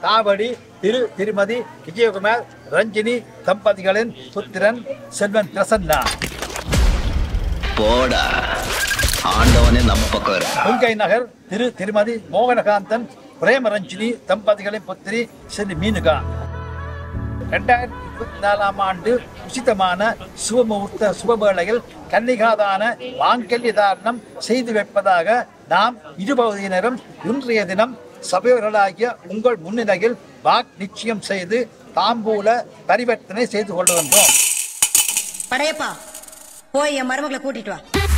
காவடி திரு திருமதி விஜயகுமார் ரஞ்சினி தம்பதிகளின் புத்திரன் செல்வன் பிரசன்னா போடா ஆண்டவனே நம்ம பக்கம் இருக்கான் கொள்கை நகர் திரு திருமதி மோகனகாந்தன் பிரேமரஞ்சினி தம்பதிகளின் புத்திரி செல்வி மீனுகா ரெண்டாயிரத்தி இருபத்தி நாலாம் ஆண்டு உசிதமான சுபமுகூர்த்த சுபவேளையில் கன்னிகாதான வாங்கல்ய தாரணம் செய்து வைப்பதாக நாம் இருபகுதியினரும் இன்றைய தினம் சபையோர்களாகிய உங்கள் முன்னிலையில் வாக் நிச்சயம் செய்து தாம்பூல பரிவர்த்தனை செய்து கொள்கின்றோம் படையப்பா போய் என் மருமகளை கூட்டிட்டு வா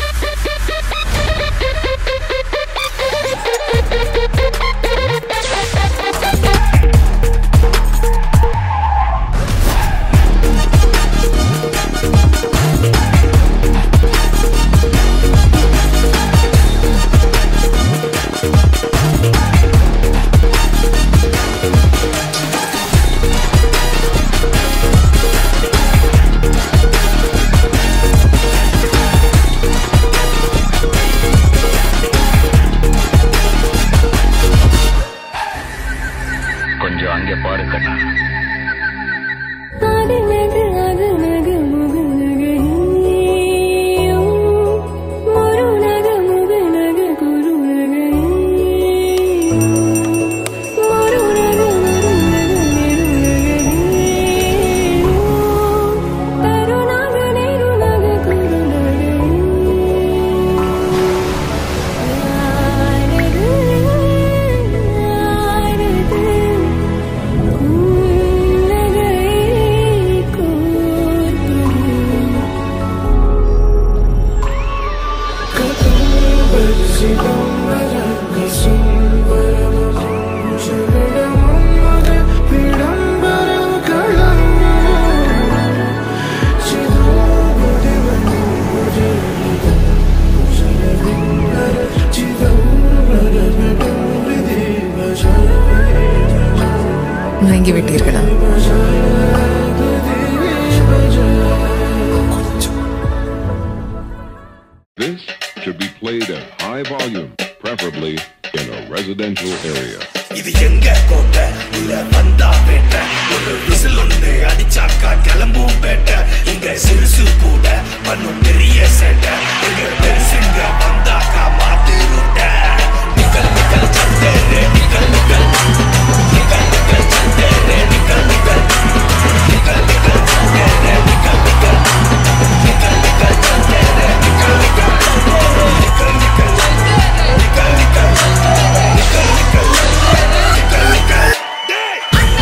கொஞ்சம் அங்கே பாரு கண்ணா அது நகு அது நகு முகு நகையோ மறு நகு முகு நகு குரு நகையோ மறு நகு மறு நகு நெரு நகையோ தரு நகு நெரு நகு குரு நகையோ ஆரது ஆரது மயங்கி விட்டீர்களா This should be played at high volume, preferably in a residential area. இது எங்க கோட்டை உள்ள வந்தா பேட்ட ஒரு விசில் ஒண்ணு அடிச்சாக்கா கிளம்பும் பேட்ட இங்க சிறுசு கூட பண்ணும் பெரிய சேட்டை இங்க பெருசுங்க வந்தாக்கா மாத்தி விட்ட நிக்கல் நிக்கல் சந்தேரு நிக்கல் நிக்கல் நிக்கல் நிக்கல் சந்தேரு நிக்கல் நிக்கல் நிக்கல் நிக்கல் சந்தேரு நிக்கல் நிக்கல் நிக்கல் நிக்கல் சந்தேரு நிக்கல் நிக்கல் நிக்கல் நிக்கல் நிக்கல் நிக்கல் நிக்கல் நிக்கல் நிக்கல் நிக்கல் டேய்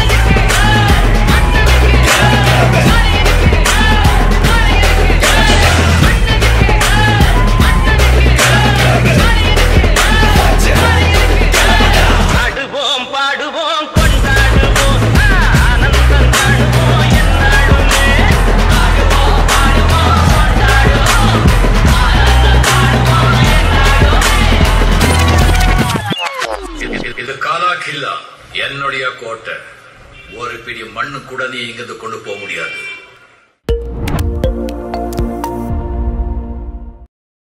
ஆடுவோம் பாடுவோம் கொண்டாடுவோம் ஆனந்தம் காணுவோம் என்னாலுமே ஆடுவோம் பாடுவோம் கொண்டாடுவோம் ஆனந்தம் காணுவோம் என்னாலுமே இது காலா கில்லா என்னுடைய கோட்டை ஒரு பிடி மண்ணு கூட நீ இங்கிருந்து கொண்டு போக முடியாது